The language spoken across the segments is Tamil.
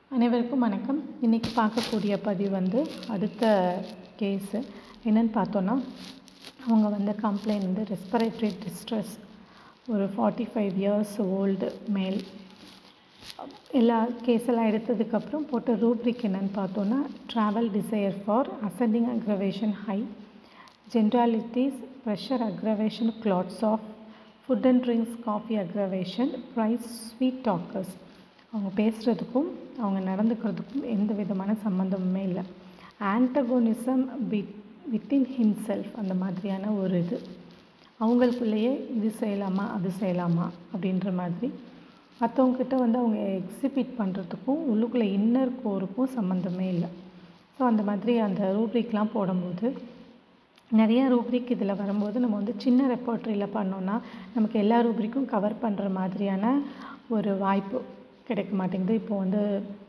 அனைவருக்கும் வணக்கம் இன்றைக்கி பார்க்கக்கூடிய பதிவு வந்து அடுத்த கேஸு என்னன்னு பார்த்தோன்னா அவங்க வந்து கம்ப்ளைண்ட் வந்து ரெஸ்பிரேட்டரி டிஸ்ட்ரெஸ் ஒரு ஃபார்ட்டி ஃபைவ் இயர்ஸ் ஓல்டு மேல் எல்லா கேஸெல்லாம் எடுத்ததுக்கப்புறம் போட்ட ரூப்ரிக் என்னன்னு பார்த்தோன்னா travel desire for ascending aggravation high generalities pressure aggravation clots of food and drinks coffee aggravation praise sweet talkers அவங்க பேசுகிறதுக்கும் அவங்க நடந்துக்கிறதுக்கும் எந்த விதமான சம்மந்தமுமே இல்லை ஆன்டகோனிசம் பிட் வித்தின் ஹிம்செல்ஃப் அந்த மாதிரியான ஒரு இது அவங்களுக்குள்ளேயே இது செய்யலாமா அது செய்யலாமா அப்படின்ற மாதிரி மற்றவங்கக்கிட்ட வந்து அவங்க எக்ஸிபிட் பண்ணுறதுக்கும் உள்ளுக்குள்ளே இன்னர் கோருக்கும் சம்மந்தமே இல்லை ஸோ அந்த மாதிரி அந்த ரூப்ரிக்லாம் போடும்போது நிறைய ரூப்ரிக் இதில் வரும்போது நம்ம வந்து சின்ன ரெப்பர்ட்ரியில் பண்ணோன்னா நமக்கு எல்லா ரூப்ரிக்கும் கவர் பண்ணுற மாதிரியான ஒரு வாய்ப்பு கிடைக்க மாட்டேங்குது இப்போ வந்து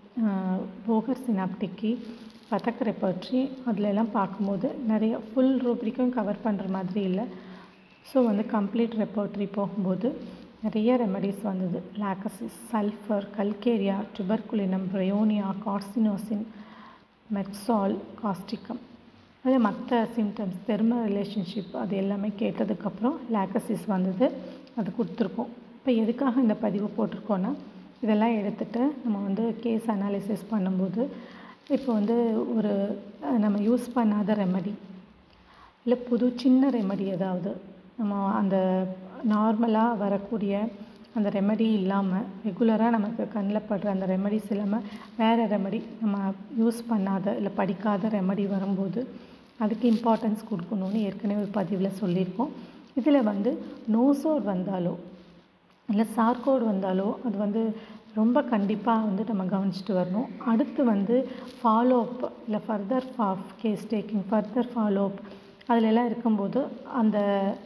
போகர் சினாப்டிக்கி பதக் ரெப்பர்ட்ரி அதில் எல்லாம் பார்க்கும்போது நிறைய ஃபுல் ரூப்ரிக்கும் கவர் பண்ணுற மாதிரி இல்லை ஸோ வந்து கம்ப்ளீட் ரெப்பர்ட்ரி போகும்போது நிறைய ரெமடிஸ் வந்தது lachesis sulphur calcarea tuberculinum bryonia carcinosin merc sol causticum அதில் மற்ற சிம்டம்ஸ் தெர்ம ரிலேஷன்ஷிப் அது எல்லாமே கேட்டதுக்கப்புறம் லேக்கசிஸ் வந்தது அது கொடுத்துருக்கோம் இப்போ எதுக்காக இந்த பதிவு போட்டிருக்கோன்னா இதெல்லாம் எடுத்துகிட்டு நம்ம வந்து கேஸ் அனாலிசிஸ் பண்ணும்போது இப்போ வந்து ஒரு நம்ம யூஸ் பண்ணாத ரெமடி இல்லை புது சின்ன ரெமடி ஏதாவது நம்ம அந்த நார்மலாக வரக்கூடிய அந்த ரெமடி இல்லாமல் ரெகுலராக நமக்கு கண்ணில் படுற அந்த ரெமடிஸ் இல்லாமல் வேறு ரெமடி நம்ம யூஸ் பண்ணாத இல்லை படிக்காத ரெமடி வரும்போது அதுக்கு இம்பார்ட்டன்ஸ் கொடுக்கணும்னு ஏற்கனவே ஒரு பதிவில் சொல்லியிருக்கோம் இதில் வந்து நோசோர் வந்தாலோ இல்லை சார்கோடு வந்தாலோ அது வந்து ரொம்ப கண்டிப்பாக வந்து நம்ம கவனிச்சிட்டு வரணும் அடுத்து வந்து ஃபாலோ அப் இல்லை ஃபர்தர் ஃபா case taking further follow up அதிலெல்லாம் இருக்கும்போது அந்த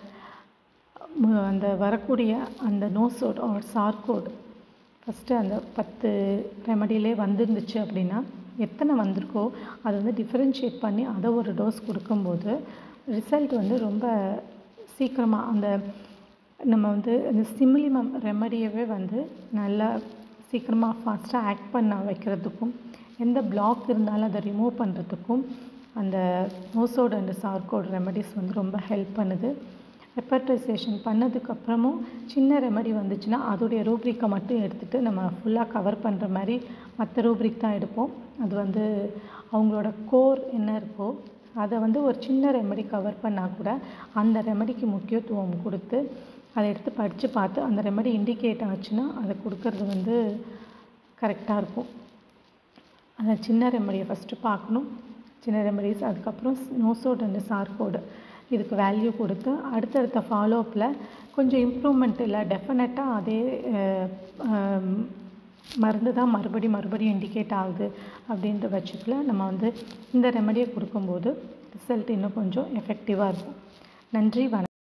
அந்த வரக்கூடிய அந்த நோசோட் ஆர் சார்கோட் ஃபஸ்ட்டு அந்த பத்து ரெமடியிலே வந்துருந்துச்சு அப்படின்னா எத்தனை வந்திருக்கோ அதை வந்து டிஃப்ரென்ஷியேட் பண்ணி அதை ஒரு டோஸ் கொடுக்கும்போது ரிசல்ட் வந்து ரொம்ப சீக்கிரமாக அந்த நம்ம வந்து அந்த சிமிலிமம் ரெமடியவே வந்து நல்லா சீக்கிரமாக ஃபாஸ்ட்டாக ஆக்ட் பண்ண வைக்கிறதுக்கும் எந்த பிளாக் இருந்தாலும் அதை ரிமூவ் பண்ணுறதுக்கும் அந்த நோசோட் அண்ட் சார்கோட் ரெமடிஸ் வந்து ரொம்ப ஹெல்ப் பண்ணுது ரெப்பர்டைசேஷன் பண்ணதுக்கப்புறமும் சின்ன ரெமடி வந்துச்சுன்னா அதோடைய ரூப்ரிக்கை மட்டும் எடுத்துகிட்டு நம்ம ஃபுல்லாக கவர் பண்ணுற மாதிரி மற்ற ரூப்ரிக் தான் எடுப்போம் அது வந்து அவங்களோட கோர் என்ன இருக்கோ அதை வந்து ஒரு சின்ன ரெமடி கவர் பண்ணால் கூட அந்த ரெமடிக்கு முக்கியத்துவம் கொடுத்து அதை எடுத்து படித்து பார்த்து அந்த ரெமடி இண்டிகேட் ஆச்சுன்னா அதை கொடுக்கறது வந்து கரெக்டாக இருக்கும் அந்த சின்ன ரெமடியை ஃபஸ்ட்டு பார்க்கணும் சின்ன ரெமடிஸ் அதுக்கப்புறம் நோசோட் அண்ட் சார்கோடு இதுக்கு வேல்யூ கொடுத்து அடுத்தடுத்த ஃபாலோ அப்பில் கொஞ்சம் இம்ப்ரூவ்மெண்ட் இல்லை டெஃபினட்டாக அதே மருந்து தான் மறுபடி மறுபடியும் இண்டிகேட் ஆகுது அப்படின்ற பட்சத்தில் நம்ம வந்து இந்த ரெமடியை கொடுக்கும்போது ரிசல்ட் இன்னும் கொஞ்சம் எஃபெக்டிவாக இருக்கும் நன்றி வணக்கம்